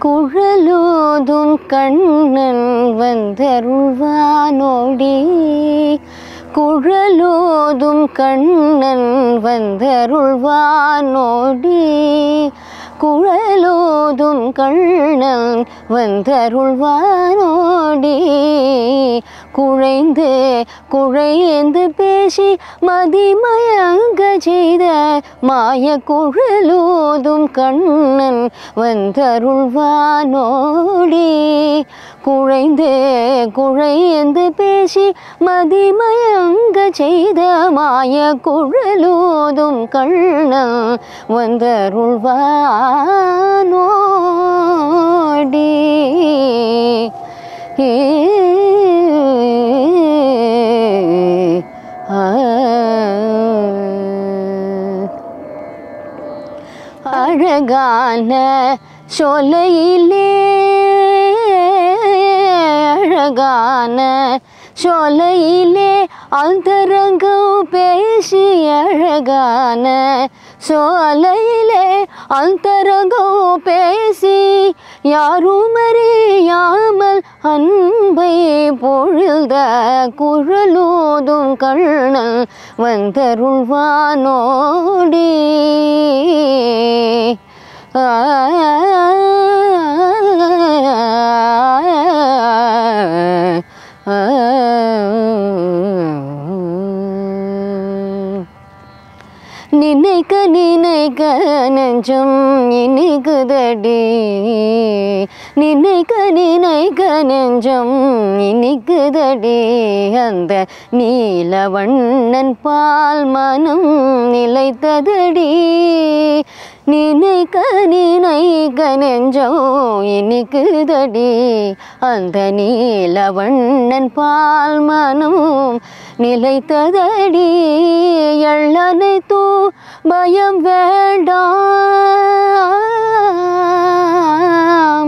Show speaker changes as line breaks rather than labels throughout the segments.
குழலோதும் கண்ணன் வந்தருள்வானோடி குழலோதும் கண்ணன் வந்தருள்வானோடி குழலோதும் கண்ணன் வந்தருள்வானோடி குழைந்து குழைந்து பேசி மதிமயங்க செய்த மாய குழலோதும் கண்ணன் வந்தருள்வானோடி குழைந்து குழைந்து பேசி மதிமயங்க செய்த மாய குழலோதும் கண்ணன் வந்தருள்வானோடி ஏ ஆ அழகான சொலையிலே அழகான சொலையிலே அந்தரங்கம் பேசி அழகான சோலையிலே அந்தரங்கம் பேசி யாரும் அறியாமல் அன்பை பொழுத குழலோதும் கண்ணன் வந்தருள்வானோடி ஆ ஆ நினைக்க நினைக்க நெஞ்சம் இனிக்குதடி நினைக்க நினைக்க நெஞ்சம் இனிக்குதடி அந்த நீலவண்ணன் பால் மனம் நிலைத்ததடி நினைக்க நினைக்க நெஞ்சம் இனிக்குதடி அந்த நீலவண்ணன் பால் மனம் நிலைத்ததடி எள்ளனை தூ பயம் வேண்டாம்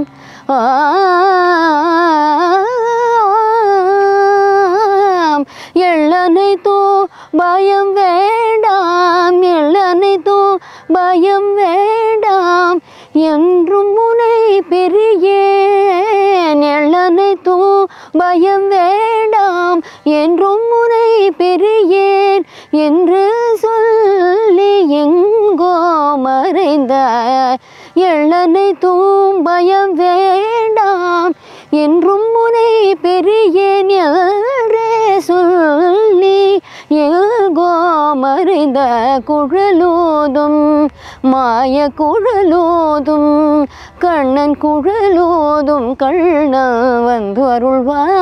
ஆம். எள்ளனை தூ பயம் வேண்டாம் எள்ளனை தூ பயம் வேண்டாம் என்றும் முனை பெரியேன் எள்ளனை தூ பயம் வேண்டாம் என்றும் முனை பெரியேன் என்று சொல்லி எங்கோ மறைந்த எள்ளனை தூம்பயம் வேண்டாம் என்றும் முனை பெரியேன் என்றே சொல்லி எங்கோ மறைந்த குழலோதும் மாய குழலோதும் கண்ணன் குழலோதும் கண்ணன் வந்து அருள்வானோடி